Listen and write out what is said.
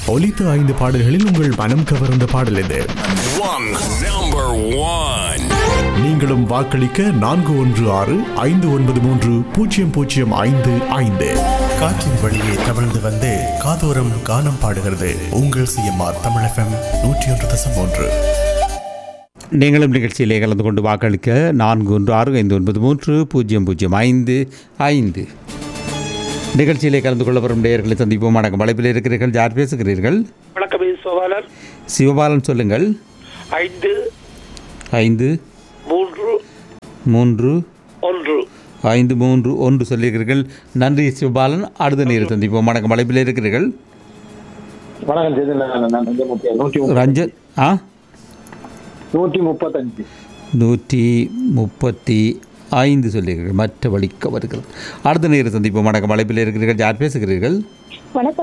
ஒலித்த ஐந்து பாடல்களில் உங்கள் மனம் கவர்ந்த பாடல் எது One number one. நீங்களும் வாக்களிக்க நான்கு ஒன்று ஆறு ஐந்து ஒன்பது மூன்று பூஜ்ஜியம் பூஜ்ஜியம் ஐந்து ஐந்து காற்றின் வழியே தவழ்ந்து வந்து காதோரம் கானம் பாடுகிறது உங்கள் சிஎம்ஆர் தமிழ் எஃப்எம் நூற்றி ஒன்று தசம் ஒன்று நீங்களும் நிகழ்ச்சியிலே கலந்து கொண்டு வாக்களிக்க நான்கு ஒன்று ஆறு ஐந்து ஒன்பது மூன்று பூஜ்ஜியம் பூஜ்ஜியம் ஐந்து ஐந்து நிகழ்ச்சியிலே கலந்து கொள்ள வரும் நேயர்களை சந்திப்போம் வணக்கம் அழைப்பில் இருக்கிறீர்கள் யார் பேசுகிறீர்கள் வணக்கம் இது சோவாலர் சிவபாலன் சொல்லுங்கள் ஐந்து ஐந்து மூன்று மூன்று ஒன்று ஐந்து மூன்று ஒன்று சொல்லியிருக்கிறீர்கள் நன்றி சிவபாலன் அடுத்த நேரம் சந்திப்போம் வணக்கம் அழைப்பில் இருக்கிறீர்கள் வணக்கம் செய்து நான் நான் வந்து முக்கிய நூற்றி முப்பது- ரஞ்சன் ஆ நூற்றி முப்பத்தஞ்சு நூற்றி முப்பத்தி ஐந்து சொல்லியிருக்கிறீர்கள் மற்ற வழிக்க வருகிறது அடுத்த நேரம் சந்திப்போம் வணக்கம் அழைப்பில் இருக்கிறீர்கள் யார் பேசுகிறீர்கள் வணக்கம்